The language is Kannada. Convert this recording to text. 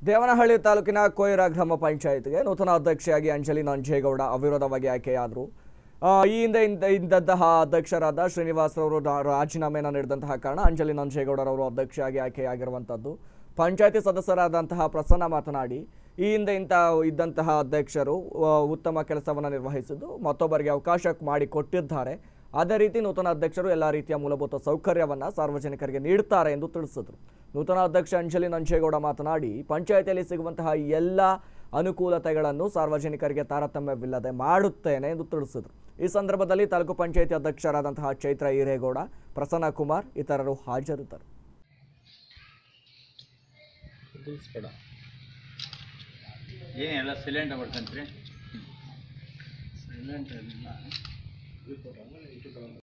ದೇವನಹಳ್ಳಿ ತಾಲೂಕಿನ ಕೊಯ್ರ ಗ್ರಾಮ ಪಂಚಾಯತ್ಗೆ ನೂತನ ಅಧ್ಯಕ್ಷೆಯಾಗಿ ಅಂಜಲಿ ನಂಜೇಗೌಡ ಅವಿರೋಧವಾಗಿ ಆಯ್ಕೆಯಾದರು ಆ, ಈ ಹಿಂದೆ ಇಂದ- ಇದ್ದಂತಹ ಅಧ್ಯಕ್ಷರಾದ ಶ್ರೀನಿವಾಸರವರು ರಾ- ರಾಜೀನಾಮೆಯನ್ನು ನೀಡಿದಂತಹ ಕಾರಣ ಅಂಜಲಿ ನಂಜೇಗೌಡರವರು ಅಧ್ಯಕ್ಷೆಯಾಗಿ ಆಯ್ಕೆಯಾಗಿರುವಂಥದ್ದು ಪಂಚಾಯತಿ ಸದಸ್ಯರಾದಂತಹ ಪ್ರಸನ್ನ ಮಾತನಾಡಿ ಈ ಹಿಂದೆ ಇಂಥ ಇದ್ದಂತಹ ಅಧ್ಯಕ್ಷರು ಆ, ಉತ್ತಮ ಕೆಲಸವನ್ನು ನಿರ್ವಹಿಸಿದ್ದು ಮತ್ತೊಬ್ಬರಿಗೆ ಅವಕಾಶ ಮಾಡಿ ಕೊಟ್ಟಿದ್ದಾರೆ ಅದೇ ರೀತಿ ನೂತನ ಅಧ್ಯಕ್ಷರು ಎಲ್ಲ ರೀತಿಯ ಮೂಲಭೂತ ಸೌಕರ್ಯವನ್ನು ಸಾರ್ವಜನಿಕರಿಗೆ ನೀಡುತ್ತಾರೆ ಎಂದು ತಿಳಿಸಿದರು ನೂತನ ಅಧ್ಯಕ್ಷ ಅಂಜಲಿ ನಂಜೇಗೌಡ ಮಾತನಾಡಿ ಪಂಚಾಯತಿಯಲ್ಲಿ ಸಿಗುವಂತಹ ಎಲ್ಲ ಅನುಕೂಲತೆಗಳನ್ನು ಸಾರ್ವಜನಿಕರಿಗೆ ತಾರತಮ್ಯವಿಲ್ಲದೆ ಮಾಡುತ್ತೇನೆ ಎಂದು ತಿಳಿಸಿದರು ಈ ಸಂದರ್ಭದಲ್ಲಿ ತಾಲೂಕು ಪಂಚಾಯತಿ ಅಧ್ಯಕ್ಷರಾದಂತಹ ಚೈತ್ರ ಈರೇಗೌಡ ಪ್ರಸನ್ನ ಕುಮಾರ್ ಇತರರು ಹಾಜರಿದ್ದರು ಏನೆಲ್ಲ ಸಿಲೆಂಡ್ ಮಾಡ್ಕೊಂತ್ರಿ